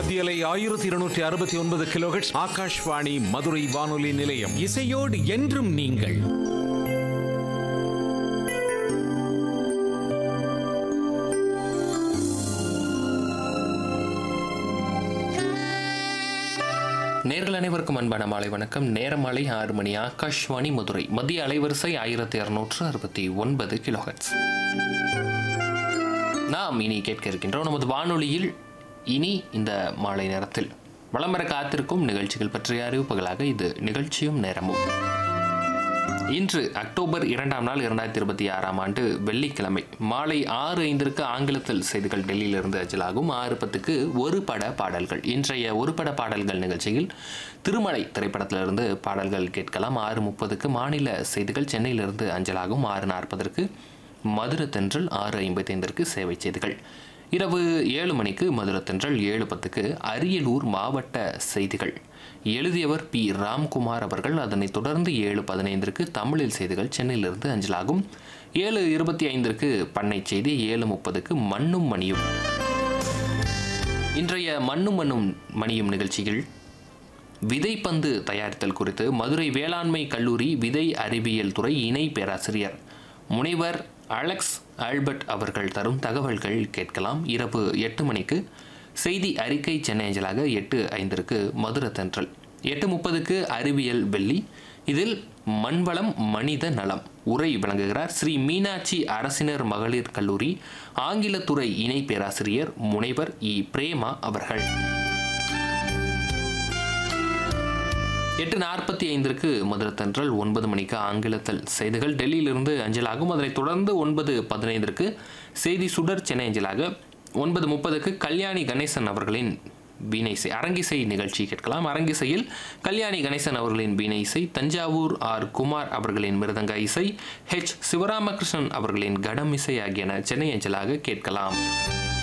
மத்தியலை ஆயிரத்தி இருநூற்றி அறுபத்தி ஒன்பது கிலோஹெட்ஸ் ஆகாஷ்வாணி மதுரை வானொலி நிலையம் இசையோடு என்றும் நீங்கள் நேர்கள் அனைவருக்கும் அன்பான மாலை வணக்கம் நேரம் மாலை ஆறு மணி ஆகாஷ்வாணி மதுரை மத்திய அலைவரிசை ஆயிரத்தி அறுநூற்று அறுபத்தி ஒன்பது கிலோஹெட்ஸ் நாம் இனி கேட்க இருக்கின்றோம் நமது வானொலியில் இனி இந்த மாலை நேரத்தில் வலம் வர காத்திருக்கும் நிகழ்ச்சிகள் பற்றிய அறிவிப்புகளாக இது நிகழ்ச்சியும் நேரமும் இன்று அக்டோபர் இரண்டாம் நாள் இரண்டாயிரத்தி இருபத்தி ஆறாம் ஆண்டு வெள்ளிக்கிழமை மாலை ஆறு ஐந்திற்கு ஆங்கிலத்தில் செய்திகள் டெல்லியிலிருந்து அஞ்சலாகும் ஆறு பத்துக்கு ஒரு பட பாடல்கள் இன்றைய ஒரு பட பாடல்கள் நிகழ்ச்சியில் திருமலை திரைப்படத்திலிருந்து பாடல்கள் கேட்கலாம் ஆறு முப்பதுக்கு மாநில செய்திகள் சென்னையிலிருந்து அஞ்சலாகும் ஆறு நாற்பதற்கு மதுரை தென்றல் ஆறு ஐம்பத்தி ஐந்திற்கு சேவை செய்திகள் இரவு ஏழு மணிக்கு மதுரை தென்றல் ஏழு பத்துக்கு அரியலூர் மாவட்ட செய்திகள் எழுதியவர் பி ராம்குமார் அவர்கள் அதனைத் தொடர்ந்து ஏழு பதினைந்திற்கு தமிழில் செய்திகள் சென்னையிலிருந்து அஞ்சலாகும் ஏழு இருபத்தி ஐந்திற்கு பண்ணை செய்தி ஏழு முப்பதுக்கு மண்ணும் மணியும் இன்றைய மண்ணும் மண்ணும் மணியும் நிகழ்ச்சியில் விதைப்பந்து தயாரித்தல் குறித்து மதுரை வேளாண்மை கல்லூரி விதை அறிவியல் துறை இணை பேராசிரியர் முனைவர் அலெக்ஸ் ஆல்பர்ட் அவர்கள் தரும் தகவல்கள் கேட்கலாம் இரவு எட்டு மணிக்கு செய்தி அறிக்கை சென்னை அஞ்சலாக எட்டு ஐந்திற்கு மதுரை தென்றல் எட்டு முப்பதுக்கு அறிவியல் வெள்ளி இதில் மண்வளம் மனித நலம் உரை வழங்குகிறார் ஸ்ரீ மீனாட்சி அரசினர் மகளிர் கல்லூரி ஆங்கிலத்துறை இணை பேராசிரியர் முனைவர் இ பிரேமா அவர்கள் எட்டு நாற்பத்தி ஐந்திற்கு மதுரை தென்றல் ஒன்பது மணிக்கு ஆங்கிலத்தில் செய்திகள் டெல்லியிலிருந்து அஞ்சலாகும் அதனைத் தொடர்ந்து ஒன்பது பதினைந்திற்கு செய்தி சுடர் சென்னை அஞ்சலாக ஒன்பது முப்பதுக்கு கல்யாணி கணேசன் அவர்களின் வீணைசை அரங்கிசை நிகழ்ச்சி கேட்கலாம் அரங்கிசையில் கல்யாணி கணேசன் அவர்களின் வீணைசை தஞ்சாவூர் ஆர் குமார் அவர்களின் மிருதங்க இசை ஹெச் சிவராமகிருஷ்ணன் அவர்களின் கடம் இசை ஆகியன சென்னை அஞ்சலாக கேட்கலாம்